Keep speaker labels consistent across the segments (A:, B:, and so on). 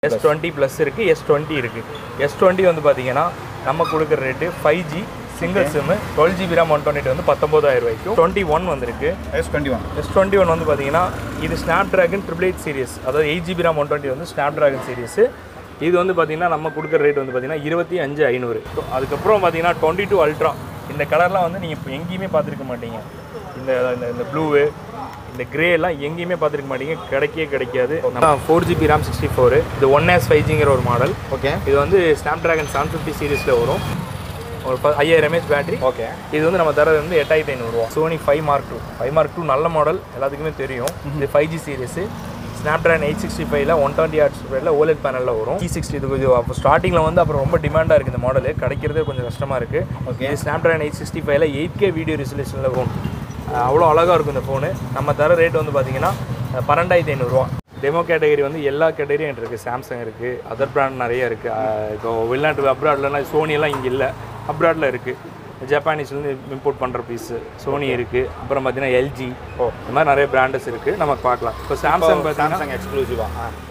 A: S twenty plus இருக்குது S twenty இருக்குது S twenty வந்து பார்த்தீங்கன்னா நம்ம கொடுக்குற rate five G single sim twelve GB RAM one twenty வந்து பத்தொம்போதாயிரம் ரூபாய்க்கும் டுவெண்ட்டி ஒன் வந்திருக்கு
B: S twenty one
A: S twenty one வந்து பார்த்தீங்கன்னா இது Snapdragon triple eight series அதாவது eight GB RAM one twenty வந்து ஸ்னாப் ட்ராகன் சீரிஸ் இது வந்து பார்த்தீங்கன்னா நம்ம கொடுக்குற ரேட் வந்து பார்த்தீங்கன்னா இருபத்தி அஞ்சு ஐநூறு அதுக்கப்புறம் பார்த்தீங்கன்னா டுவெண்ட்டி டூ அல்ட்ரா இந்த கலர்லாம் வந்து நீங்கள் இப்போ எங்கேயுமே பார்த்துருக்க மாட்டீங்க இந்த இந்த இந்த ப்ளூவு இந்த கிரே எல்லாம் எங்கேயுமே பார்த்துருக்க மாட்டீங்க கிடைக்கவே கிடைக்காது four GB RAM sixty four இது ஒன் எஸ் ஃபைவ் ஜிங்கிற ஒரு மாடல்
B: ஓகே
A: இது வந்து ஸ்னாப் ட்ராகன் செவன் ஃபிஃப்டி சீரிஸில் வரும் ஒரு ப- ஐயாயிரம் எம்ஏஹெச் பேட்டரி
B: ஓகே
A: இது வந்து நம்ம தரது வந்து எட்டாயிரத்தி ஐநூறுரூவா Sony five mark two five mark two நல்ல மாடல் எல்லாத்துக்குமே தெரியும் இது five G series Snapdragon eight sixty ஃபைவ்ல ஒன் டுவெண்ட்டி ஆர்ட்ஸ் ஸ்பீடில் ஓலெட் பேனலில் வரும் டி சிக்ஸ்டி இது கொஞ்சம் அப்போ ஸ்டார்டிங்கில் வந்து அப்புறம் ரொம்ப டிமாண்டாக இருக்குது இந்த மாடல் கிடைக்கிறதே கொஞ்சம் கஷ்டமாக இருக்குது
B: Okay.
A: இது ஸ்னாப்ட்ராகன் எயிட் சிக்ஸ்டி ஃபைவ்ல எயிட் கே வீடியோ ரெசல்யூஷனில் வரும் அவ்வளோ அழகாக இருக்கும் இந்த ஃபோனு நம்ம தர ரேட் வந்து பார்த்தீங்கன்னா பன்னெண்டாயிரத்தி ஐநூறுரூவா டெமோ கேட்டகரி வந்து எல்லா கேட்டகரியும் என்கிட்ட இருக்குது சாம்சங் இருக்குது அதர் பிராண்ட் நிறைய இருக்குது இப்போ வெளிநாட்டு அப்ராட்லலாம் சோனி எல்லாம் இங்கே இல்லை அப்ராடில் இருக்குது ஜப்பானீஸ்லேருந்து இம்போர்ட் பண்ணுற பீஸு சோனி இருக்குது அப்புறம் பார்த்தீங்கன்னா எல்ஜி
B: ஓ.
A: இந்த மாதிரி நிறைய பிராண்டஸ் இருக்குது நம்ம பார்க்கலாம் இப்போ சாம்சங் பார்த்தீங்கன்னா
B: சாம்சங் எக்ஸ்க்ளூசிவா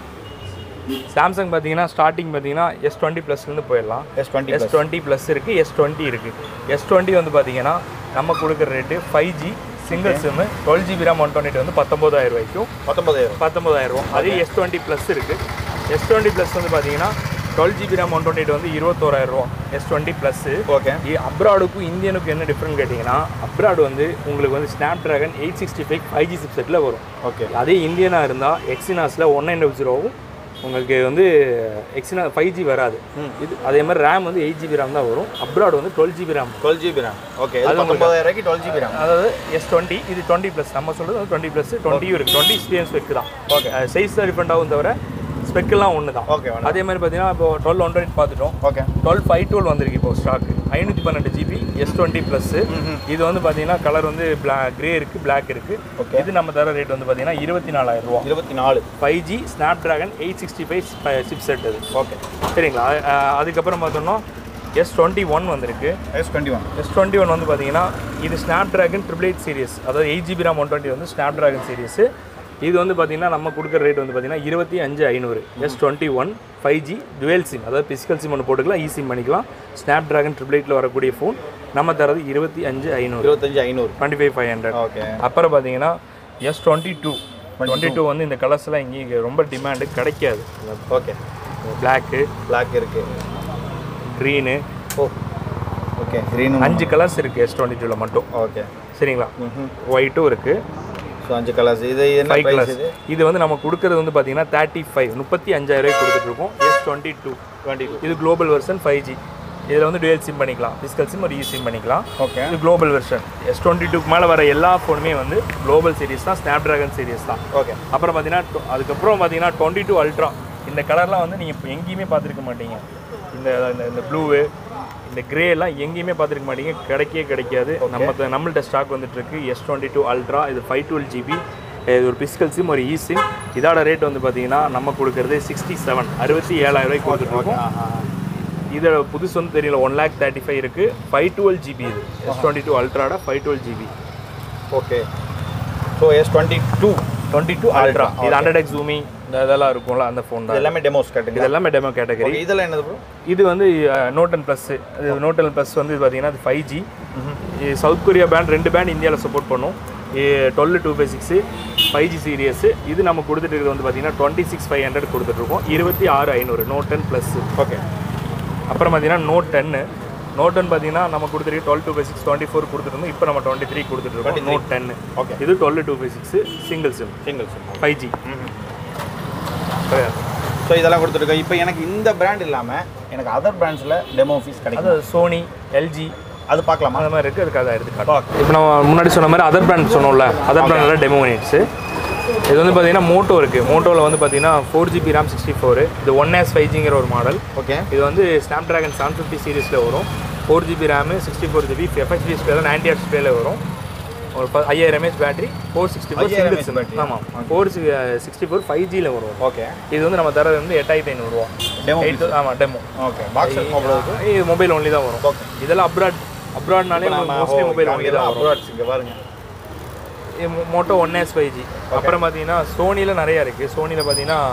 A: சாம்சங் பார்த்தீங்கன்னா ஸ்டார்டிங் பார்த்தீங்கன்னா எஸ் டுவெண்ட்டி ப்ளஸ்லேருந்து போயிடலாம்
B: S twenty
A: S twenty plus இருக்குது எஸ் டுவெண்ட்டி இருக்குது எஸ் டுவெண்ட்டி வந்து பார்த்தீங்கன்னா நம்ம கொடுக்குற rate five G single sim twelve GB RAM one twenty வந்து பத்தொம்போதாயிரம் ரூபாய்க்கும்
B: பத்தொன்பதாயிரம்
A: பத்தொம்போதாயிரம் ரூபா அதே எஸ் டுவெண்ட்டி ப்ளஸ் இருக்குது எஸ் டுவெண்ட்டி ப்ளஸ் வந்து பார்த்தீங்கன்னா twelve GB RAM one twenty வந்து இருபத்தோராயிரம் ரூபா எஸ் டுவெண்ட்டி ப்ளஸ்ஸு
B: ஓகே
A: அப்ராடுக்கும் இந்தியனுக்கும் என்ன டிஃப்ரெண்ட் கேட்டிங்கன்னா அப்ராடு வந்து உங்களுக்கு வந்து Snapdragon eight sixty five five G சிப்செட்டில் வரும்
B: ஓகே
A: அதே இந்தியனாக இருந்தால் எக்ஸினாஸில் ஒன் நைன் டபுள் ஜீரோவும் உங்களுக்கு வந்து எக்ஸினா ஃபைவ் ஜி வராது இது அதே மாதிரி ரேம் வந்து எயிட் ஜிபி ரேம் தான் வரும் அப்ராடு வந்து twelve GB RAM
B: twelve GB RAM okay அது பத்தொன்பதாயிரம் ரூபாய்க்கு டுவெல் ஜிபி ரேம்
A: அதாவது எஸ் டுவெண்ட்டி இது டுவெண்ட்டி ப்ளஸ் நம்ம சொல்கிறது வந்து டுவெண்ட்டி ப்ளஸ் டுவெண்ட்டியும் இருக்குது டுவெண்ட்டி ஸ்பேன் ஸ்பெக் தான்
B: Okay.
A: சைஸ் தான் டிஃப்ரெண்ட் ஆகும் தவிர ஸ்பெக்கெல்லாம் ஒன்று தான்
B: ஓகே வேணாம்
A: அதே மாதிரி பார்த்தீங்கன்னா இப்போ டுவெல் ஒன் டுவெண்ட்டி பார்த்துட்டோம்
B: ஓகே
A: டுவெல் ஃபைவ் டுவெல் வந்திருக்கு இப்போ ஸ்டாக் ஐநூற்றி பன்னெண்டு ஜிபி எஸ் டுவெண்ட்டி ப்ளஸ் இது வந்து பார்த்தீங்கன்னா கலர் வந்து பிளா கிரே இருக்குது பிளாக் இருக்குது
B: Okay.
A: இது நம்ம தர ரேட் வந்து பார்த்தீங்கன்னா இருபத்தி நாலாயிரம் ரூபா
B: இருபத்தி நாலு
A: five G Snapdragon eight sixty five chipset அது
B: ஓகே
A: சரிங்களா அஹ் அதுக்கப்புறம் பார்த்தோம்னா எஸ் டுவெண்ட்டி ஒன் வந்திருக்கு
B: S twenty one
A: S twenty one வந்து பார்த்தீங்கன்னா இது Snapdragon triple eight series அதாவது eight GB RAM one twenty வந்து ஸ்னாப் ட்ராகன் சீரிஸ் இது வந்து பார்த்தீங்கன்னா நம்ம கொடுக்குற ரேட் வந்து பார்த்தீங்கன்னா இருபத்தி அஞ்சு ஐநூறு S twenty one five G dual sim அதாவது பிசிக்கல் சிம் ஒன்று போட்டுக்கலாம் இ சிம் பண்ணிக்கலாம் ஸ்னாப் ட்ராகன் ட்ரிபிள் எயிட்டில் வரக்கூடிய ஃபோன் நம்ம தரது இருபத்தி அஞ்சு ஐநூறு
B: இருபத்தஞ்சு ஐநூறு
A: twenty five five hundred
B: okay
A: அப்புறம் பார்த்தீங்கன்னா S twenty two twenty two வந்து இந்த கலர்ஸ்லாம் இங்கே ரொம்ப டிமாண்டு கிடைக்காது
B: ஓகே
A: பிளாக்கு
B: பிளாக் இருக்கு
A: க்ரீனு
B: ஓ ஓகே க்ரீன்
A: அஞ்சு கலர்ஸ் இருக்குது எஸ் டுவெண்ட்டி டூவில் மட்டும்
B: ஓகே
A: சரிங்களா
B: ம்
A: ஒயிட்டும் இருக்குது
B: ஸோ அஞ்சு கலர்ஸ் இது என்ன
A: ஃபைவ்
B: ப்ரைஸ்
A: கிளாஸ்
B: இது
A: இது வந்து நம்ம கொடுக்கறது வந்து பார்த்தீங்கன்னா தேர்ட்டி ஃபைவ் முப்பத்தி அஞ்சாயிரம் ரூபாய்க்கு கொடுத்துட்ருக்கோம் S twenty two
B: twenty two
A: இது குளோபல் வெர்ஷன் ஃபைவ் ஜி இதில் வந்து டுவெல் சிம் பண்ணிக்கலாம் ஃபிசிக்கல் சிம் ஒரு இ சிம் பண்ணிக்கலாம்
B: ஓகே
A: இது குளோபல் வெர்ஷன் எஸ் டுவெண்ட்டி டூக்கு மேலே வர எல்லா ஃபோனுமே வந்து குளோபல் சீரிஸ் தான் ஸ்னாப் ட்ராகன் சீரிஸ் தான்
B: ஓகே
A: அப்புறம் பார்த்தீங்கன்னா to- அதுக்கப்புறம் பார்த்தீங்கன்னா டுவெண்ட்டி டூ அல்ட்ரா இந்த கலர்லாம் வந்து நீங்கள் இப்போ எங்கேயுமே பார்த்துருக்க மாட்டீங்க இந்த இந்த- இந்த ப்ளூவு இந்த கிரே எல்லாம் எங்கேயுமே பார்த்துருக்க மாட்டீங்க கிடைக்கவே கிடைக்காது நம்ம த- நம்மள்ட்ட ஸ்டாக் வந்துட்டு இருக்கு எஸ் டுவெண்ட்டி டூ அல்ட்ரா இது ஃபைவ் டுவெல் ஜிபி இது ஒரு பிஸ்கல் சிம் ஒரு இ சிம் இதோட ரேட் வந்து பார்த்தீங்கன்னா நம்ம கொடுக்கறது சிக்ஸ்டி செவன் அறுபத்தி ஏழாயிரம் ரூபாய்க்கு கொடுத்துருக்கோம் இதோட புதுசு வந்து தெரியல ஒன் லேக் தேர்ட்டி ஃபைவ் இருக்குது ஃபைவ் டுவெல் ஜிபி இது எஸ் டுவெண்ட்டி டூ அல்ட்ராட five twelve GB
B: okay so S twenty two
A: twenty two ultra இது ஹண்ட்ரட் எக்ஸ் ஜூமி இந்த இதெல்லாம் இருக்கும்ல அந்த ஃபோன்
B: இது
A: தான்
B: எல்லாமே டெமோஸ் கட்டுங்க
A: இது எல்லாமே டெமோ கேட்டகரி
B: ஓகே இதெல்லாம் என்னது ப்ரோ
A: இது வந்து நோட் அண்ட் ப்ளஸ் இது நோட் அண்ட் ப்ளஸ் வந்து பார்த்தீங்கன்னா அது five G South Korea band ரெண்டு பேண்ட் இந்தியாவில் சப்போர்ட் பண்ணும் twelve two five six five G series இது நம்ம கொடுத்துட்டு இருக்கிறது வந்து பார்த்தீங்கன்னா டுவெண்ட்டி சிக்ஸ் ஃபைவ் ஹண்ட்ரட் கொடுத்துட்ருக்கோம் இருபத்தி ஆறு ஐநூறு நோட் டென் ப்ளஸ்
B: ஓகே
A: அப்புறம் பார்த்தீங்கன்னா நோட் டென்னு நோட் டென் பார்த்தீங்கன்னா நம்ம கொடுத்துருக்கு twelve two five six twenty four கொடுத்துருந்தோம் இப்போ நம்ம டுவெண்ட்டி த்ரீ கொடுத்துட்ருக்கோம் நோட் டென்னு
B: ஓகே
A: இது twelve two five six single sim
B: single sim
A: five G
B: so இதெல்லாம் கொடுத்துருக்கோம் இப்போ எனக்கு இந்த பிராண்ட் இல்லாமல் எனக்கு அதர் பிராண்ட்ஸில் டெமோ ஃபீஸ் கிடைக்கும்
A: அது சோனி எல்ஜி
B: அது பார்க்கலாமா
A: அந்த மாதிரி இருக்குது அதுக்கு அதை எடுத்துக்காட்டு இப்போ நம்ம முன்னாடி சொன்ன மாதிரி அதர் பிராண்ட் சொன்னோம்ல அதர் பிராண்டில் டெமோ யூனிட்ஸு இது வந்து பார்த்தீங்கன்னா மோட்டோ இருக்குது மோட்டோவில் வந்து பார்த்தீங்கன்னா four GB RAM sixty four இது ஒன் எஸ் ஃபைவ் ஜிங்கிற ஒரு மாடல்
B: ஓகே
A: இது வந்து ஸ்னாப் ட்ராகன் செவன் ஃபிஃப்டி சீரிஸில் வரும் four GB RAM sixty four GB FST display ninety H டிஸ்பிளேல வரும் ஒரு ப- ஐயாயிரம் mAh battery four sixty four
B: 5000
A: single
B: mAh
A: sim
B: battery.
A: ஆமாம் ஃபோர் சிக்ஸ்டி ஃபோர் ஃபைவ் ஜியில் வரும்
B: ஓகே
A: இது வந்து நம்ம தரது வந்து எட்டாயிரத்தி ஐநூறுரூவா
B: டெமோ
A: எயிட் ஆமாம் டெமோ
B: ஓகே பாக்ஸ் அவ்வளோ
A: இது மொபைல் ஒன்லி தான் வரும்
B: ஓகே
A: இதெல்லாம் அப்ராட் அப்ராட்னாலே மோஸ்ட்லி மொபைல் ஒன்லி தான் வரும்
B: அப்ராட்ஸ் இங்கே பாருங்க
A: Moto one S five G அப்புறம் பார்த்தீங்கன்னா சோனியில் நிறையா இருக்குது சோனியில் பார்த்தீங்கன்னா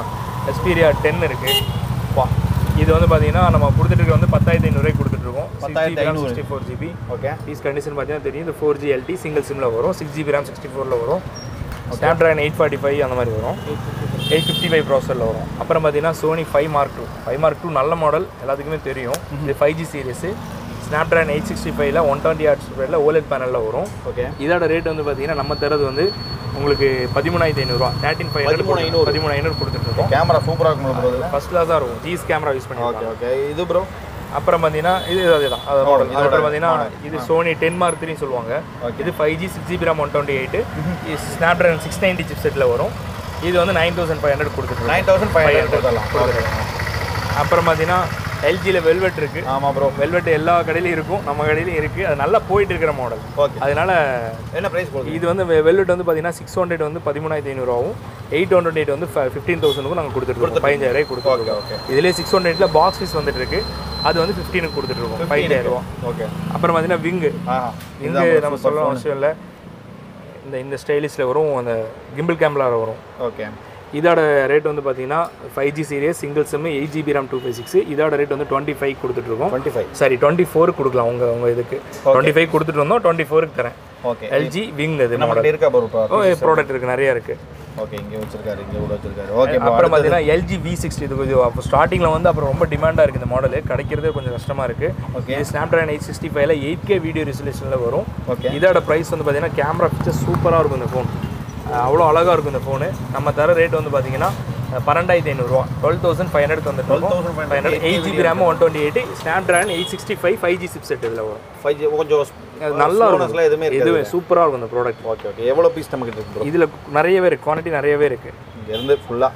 A: எஸ்பீரியா டென் இருக்குது வா இது வந்து பார்த்தீங்கன்னா நம்ம கொடுத்துட்டு இருக்க வந்து பத்தாயிரத்தி ஐநூறுரூவாய்க்கு கொடுத்துட்ருக்கோம்
B: பத்தாயிரத்தி ஐநூறு.
A: Sixty four GB
B: okay
A: piece condition பார்த்தீங்கன்னா தெரியும் இது ஃபோர் ஜி எல்டி சிங்கிள் சிம்மில் வரும் சிக்ஸ் ஜிபி ரேம் சிக்ஸ்டி ஃபோரில் வரும் Snapdragon eight forty five அந்த மாதிரி வரும் எயிட் ஃபிஃப்டி ஃபைவ் ப்ராசரில் வரும் அப்புறம் பார்த்தீங்கன்னா Sony five mark two five mark two நல்ல மாடல் எல்லாத்துக்குமே தெரியும் இது five G series Snapdragon eight sixty ஃபைவ்ல ஒன் டுவெண்ட்டி ஆர்ட்ஸ் ஸ்பீடில் ஓலெட் பேனலில் வரும்
B: ஓகே
A: இதோட ரேட் வந்து பார்த்தீங்கன்னா நம்ம தரது வந்து உங்களுக்கு பதிமூணாயிரத்தி ஐநூறுரூவா தேர்ட்டின் ஃபைவ்
B: பதிமூணு ஐநூறு.
A: பதிமூணு ஐநூறு கொடுத்துட்ருக்கோம்
B: கேமரா சூப்பராக இருக்கும் ப்ரோ இதில்
A: ஃபர்ஸ்ட் கிளாஸாக இருக்கும் ஜிஎஸ் கேமரா யூஸ் பண்ணி
B: ஓகே ஓகே இது ப்ரோ
A: அப்புறம் பார்த்தீங்கன்னா இது அதே தான் அது மாடல்
B: இதோட
A: அப்புறம் பார்த்தீங்கன்னா
B: model.
A: இது சோனி டென் மார்க் த்ரீ சொல்லுவாங்க
B: Okay.
A: இது five G six GB RAM one twenty eight Snapdragon six ninety சிப் செட்டில் வரும் இது வந்து நைன் தௌசண்ட் ஃபைவ் ஹண்ட்ரட் கொடுத்துருக்கோம்
B: நைன் தௌசண்ட் ஃபைவ் ஹண்ட்ரட் கொடுத்துடலாம்
A: கொடுத்துருக்கோம் அப்புறம் பார்த்தீங்கன்னா எல்ஜியில் வெல்வெட் இருக்குது
B: ஆமாம் ப்ரோ
A: வெல்வெட் எல்லா கடையிலையும் இருக்கும் நம்ம கடையிலையும் இருக்குது அது நல்லா போயிட்டு இருக்கிற மாடல்
B: ஓகே
A: அதனால
B: என்ன ப்ரைஸ் போகுது
A: இது வந்து வெல்வெட் வந்து பார்த்தீங்கன்னா சிக்ஸ் ஹண்ட்ரட் வந்து பதிமூணாயிரத்தி ஐநூறுவாவும் எயிட் ஹண்ட்ரட் எயிட் வந்து ஃபிஃப்டீன் தௌசண்ட்க்கும் நாங்கள் கொடுத்துருக்கோம் பதினஞ்சாயிரம் கொடுத்துருக்கோம்
B: ஓகே
A: இதுலேயே சிக்ஸ் ஹண்ட்ரட்ல பாக்ஸ் ஃபீஸ் வந்துட்டு இருக்கு அது வந்து ஃபிஃப்டீனுக்கு கொடுத்துட்ருக்கோம் பதினஞ்சாயிரம் ரூபா
B: ஓகே
A: அப்புறம் பார்த்தீங்கன்னா விங்கு
B: ஆஹா
A: விங்கு நம்ம சொல்ல அவசியம் இல்லை இந்த இந்த ஸ்டைலிஷில் வரும் அந்த கிம்பிள் கேம்லார வரும்
B: ஓகே
A: இதோட ரேட் வந்து பார்த்தீங்கன்னா five G series single sim eight GB RAM two five six இதோட ரேட் வந்து டுவெண்ட்டி ஃபைவ் கொடுத்துட்ருக்கோம்
B: டுவெண்ட்டி ஃபைவ்
A: சரி டுவெண்ட்டி ஃபோர் கொடுக்கலாம் உங்க உங்க இதுக்கு டுவெண்ட்டி ஃபைவ் கொடுத்துட்டு இருந்தோம் டுவெண்ட்டி ஃபோருக்கு தரேன்
B: ஓகே
A: எல்ஜி விங் அது
B: நம்மகிட்ட இருக்கா ப்ரோ
A: ஓ ப்ராடக்ட் இருக்குது நிறைய இருக்குது
B: ஓகே இங்கே வச்சிருக்காரு இங்கே கூட வச்சிருக்காரு ஓகே
A: அப்புறம் பார்த்தீங்கன்னா எல்ஜி வி சிக்ஸ்டி இது கொஞ்சம் அப்போ ஸ்டார்டிங்கில் வந்து அப்புறம் ரொம்ப டிமாண்டாக இருக்குது இந்த மாடல் கிடைக்கிறதே கொஞ்சம் கஷ்டமாக இருக்குது
B: ஓகே
A: இது ஸ்னாப் ட்ராகன் எயிட் சிக்ஸ்டி ஃபைவ்ல எயிட் கே வீடியோ ரெசல்யூஷனில் வரும்
B: ஓகே
A: இதோட ப்ரைஸ் வந்து பார்த்தீங்கன்னா கேமரா பிக்சர் சூப்பராக இருக்கும் இந்த ஃபோன் அவ்வளோ அழகாக இருக்கும் இந்த ஃபோனு நம்ம தர ரேட் வந்து பார்த்தீங்கன்னா பன்னெண்டாயிரத்தி ஐநூறுரூவா டுவெல் தௌசண்ட் ஃபைவ் ஹண்ட்ரட் வந்து
B: 12,500
A: five hundred eight GB RAM one twenty eight Snapdragon eight sixty five five G chip set இதில் வரும்
B: ஃபைவ் ஜி கொஞ்சம்
A: அது நல்லா
B: slowness
A: இருக்கும்
B: லாம் எதுவுமே இருக்காது
A: இதுவே சூப்பராக இருக்கும் இந்த ப்ராடக்ட்
B: ஓகே ஓகே எவ்வளோ பீஸ் நமக்கு இருக்கு ப்ரோ
A: இதில் நிறையவே இருக்குது குவான்டிட்டி நிறையவே இருக்குது
B: இங்கேருந்து ஃபுல்லாக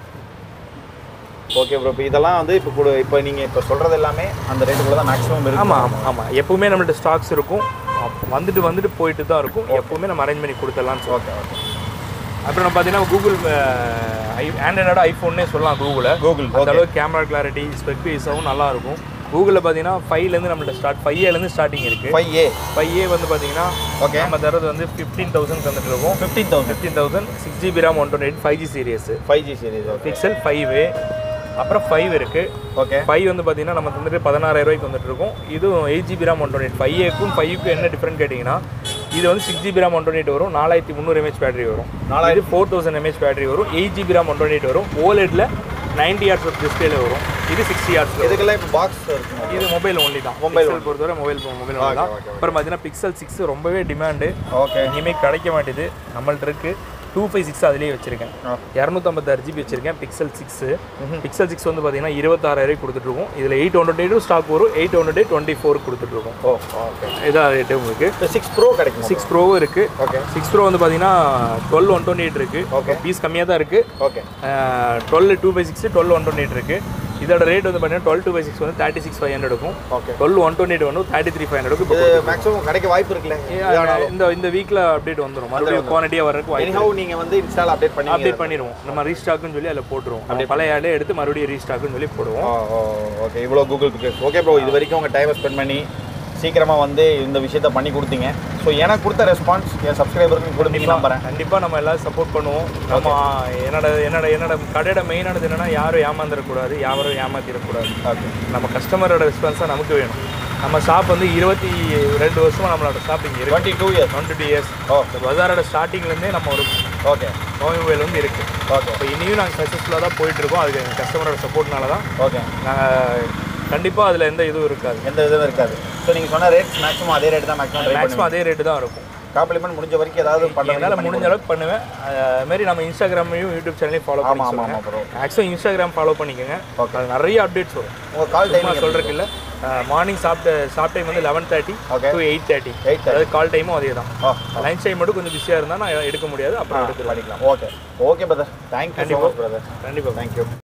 B: ஓகே ப்ரோ இப்போ இதெல்லாம் வந்து இப்போ கூட இப்போ நீங்கள் இப்போ சொல்கிறது எல்லாமே அந்த ரேட்டுக்குள்ள தான் மேக்ஸிமம் இருக்கு
A: ஆமாம் ஆமாம் ஆமாம் எப்பவுமே நம்மள்ட்ட ஸ்டாக்ஸ் இருக்கும் அப்ப வந்துட்டு வந்துட்டு போயிட்டு தான் இருக்கும் எப்பவுமே நம்ம அரேஞ்ச் பண்ணி கொடுத்துடலாம்னு சொல்லுவோம்
B: ஓகே ஓகே
A: அப்புறம் நம்ம பார்த்தீங்கன்னா கூகுள் ஆண்ட்ராய்டோட ஐஃபோன்னே சொல்லலாம் கூகுளை
B: கூகுள்
A: அந்த அளவுக்கு கேமரா கிளாரிட்டி ஸ்பெக் வைஸாகவும் நல்லா இருக்கும் கூகுளில் பார்த்தீங்கன்னா ஃபைவ்லேருந்து நம்மள்ட்ட ஸ்டார்ட் ஃபைவ் ஏலேருந்து ஸ்டார்டிங் இருக்குது
B: ஃபைவ் ஏ
A: ஃபைவ் ஏ வந்து பார்த்தீங்கன்னா
B: ஓகே
A: நம்ம தரது வந்து ஃபிஃப்டீன் தௌசண்ட் வந்துட்டு இருக்கும்
B: fifteen thousand
A: fifteen thousand six GB RAM one twenty eight five G series
B: five G series okay
A: Pixel five அப்புறம் ஃபைவ் இருக்குது
B: ஓகே
A: ஃபைவ் வந்து பார்த்தீங்கன்னா நம்ம வந்துட்டு பதினாறாயிரம் ரூபாய்க்கு வந்துட்டு இருக்கும் இதுவும் eight GB RAM one twenty five ஏக்கும் ஃபைவ்க்கும் என்ன டிஃப்ரெண்ட் கேட்டிங்கன்னா இது வந்து six GB RAM one twenty வரும் நாலாயிரத்தி முந்நூறு எம்ஏஹெச் பேட்டரி வரும்
B: நாலாயிரத்தி-
A: இது ஃபோர் தௌசண்ட் எம்ஏஹெச் பேட்டரி வரும் eight GB RAM one twenty வரும் ஓலெட்டில் நைன்டி ஆர்ட்ஸ் ஆஃப் டிஸ்பிளேல வரும் இது சிக்ஸ்டி ஆர்ட்ஸ்
B: இதுக்கெல்லாம் இப்போ பாக்ஸ் இருக்குங்க
A: இது மொபைல் ஒன்லி தான்
B: Mobile
A: மொபைல் பொறுத்தவரை மொபைல் மொபைல் ஒன்லி தான்
B: okay, okay.
A: அப்புறம் பார்த்தீங்கன்னா பிக்சல் சிக்ஸ் ரொம்பவே டிமாண்டு
B: ஓகே
A: இனிமே கிடைக்க மாட்டேது நம்மள்ட்ட இருக்கு டூ ஃபைவ் சிக்ஸ் அதுலேயே வச்சிருக்கேன்
B: ஆ.
A: இரநூத்தம்பத்தாறு ஜிபி வச்சிருக்கேன் பிக்சல் சிக்ஸ் பிக்சல் சிக்ஸ் வந்து பார்த்தீங்கன்னா இருபத்தாறாயிரம் கொடுத்துட்ருக்கோம் இதில் எயிட் ஹண்ட்ரட் எயிட்டும் ஸ்டாக் வரும் எயிட் ஹண்ட்ரட் டுவெண்ட்டி ஃபோர் கொடுத்துட்ருக்கோம்
B: ஓ ஓகே
A: இதான் ரேட்டு உங்களுக்கு
B: இப்போ சிக்ஸ் ப்ரோ கிடைக்கும்
A: சிக்ஸ் ப்ரோவும் இருக்குது
B: ஓகே
A: சிக்ஸ் ப்ரோ வந்து பார்த்தீங்கன்னா twelve one twenty eight
B: Okay.
A: இருக்குது பீஸ் கம்மியாக தான் இருக்குது
B: okay
A: twelve two five six twelve one twenty eight இருக்குது இதோட ரேட் வந்து பார்த்தீங்கன்னா டுவெல் டூ ஃபைவ் சிக்ஸ் வந்து தேர்ட்டி சிக்ஸ் ஃபைவ் ஹண்ட்ரட் இருக்கும்
B: okay
A: twelve one twenty eight வந்து தேர்ட்டி த்ரீ ஃபைவ் ஹண்ட்ரட்
B: இது மேக்ஸிமம் கிடைக்க வாய்ப்பு இருக்குல்ல
A: இந்த இந்த வீக்கில் அப்டேட் வந்துடும் மறுபடியும் குவான்டிட்டியாக வரதுக்கு வாய்ப்பு
B: எனிஹவ் நீங்கள் வந்து இன்ஸ்டால் அப்டேட் பண்ணி
A: அப்டேட் பண்ணிடுவோம் நம்ம ரீஸ்டாக்னு சொல்லி அதில் போட்டுருவோம் நம்ம பழைய ஆளே எடுத்து மறுபடியும் ரீஸ்டாக்னு சொல்லி போடுவோம்
B: ஓகே இவ்வளோ கூகுள் பிக்சர்ஸ் ஓகே ப்ரோ இது வரைக்கும் உங்கள் டைமை ஸ்பெண்ட் பண்ணி சீக்கிரமாக வந்து இந்த விஷயத்த பண்ணி கொடுத்தீங்க ஸோ எனக்கு கொடுத்த ரெஸ்பான்ஸ் என் சப்ஸ்கிரைபருக்கு கொடுத்தீங்க நம்புறேன்
A: கண்டிப்பாக நம்ம எல்லாரும் சப்போர்ட் பண்ணுவோம் நம்ம என்னோட என்னோட என்னோட கடையோட மெயினானது என்னன்னா யாரும் ஏமாந்துடக்கூடாது யாரும் ஏமாத்திடக்கூடாது
B: ஓகே
A: நம்ம கஸ்டமரோட ரெஸ்பான்ஸாக நமக்கு வேணும் நம்ம ஷாப் வந்து இருபத்தி ரெண்டு வருஷமா நம்மளோட ஷாப் இங்கே இருக்கு
B: twenty two years
A: twenty two years
B: oh
A: இந்த பஜாரோட ஸ்டார்டிங்லேருந்தே நம்ம ஒரு
B: ஓகே
A: மொபைல் வந்து இருக்குது
B: ஓகே
A: இப்போ இனியும் நாங்கள் சக்ஸஸ்ஃபுல்லாக தான் போயிட்டுருக்கோம் அதுக்கு எங்கள் கஸ்டமரோட சப்போர்ட்னால தான்
B: ஓகே
A: நாங்கள் கண்டிப்பாக அதில் எந்த இதுவும் இருக்காது
B: எந்த இதுவும் இருக்காது ஸோ நீங்கள் சொன்ன ரேட் மேக்ஸிமம் அதே ரேட் தான் மேக்ஸிமம் ட்ரை
A: மேக்ஸிமம்
B: பண்ணுவேன்
A: அதே ரேட்டு தான் இருக்கும்
B: காம்ப்ளிமெண்ட் முடிஞ்ச வரைக்கும் ஏதாவது
A: என்னால்
B: பண்ணுறது
A: முடிஞ்ச அளவுக்கு பண்ணுவேன் அது மாதிரி நம்ம இன்ஸ்டாகிராமையும் யூடியூப் சேனலையும் ஃபாலோ பண்ணி
B: ஆமாம் ஆமாம்
A: சொல்லுங்கள்
B: ஆமாம் ப்ரோ
A: மேக்ஸிமம் இன்ஸ்டாகிராம் ஃபாலோ பண்ணிக்கோங்க
B: Okay.
A: அது நிறைய அப்டேட்ஸ் வரும்
B: உங்கள் கால்
A: சும்மா
B: டைமிங்
A: சொல்கிறதுக்கு இல்லை மார்னிங் சாப்பிட்ட சாப் டைம் வந்து eleven thirty
B: Okay.
A: To eight thirty
B: 8:30.
A: அதாவது கால் டைமும் அதே தான்
B: ஓ
A: லஞ்ச் டைம் மட்டும் கொஞ்சம் பிஸியாக இருந்தால் நான் எடுக்க முடியாது அப்புறம் எடுத்துருவேன்
B: பண்ணிக்கலாம் okay okay brother thank you so much brother
A: கண்டிப்பாக
B: தேங்க்யூ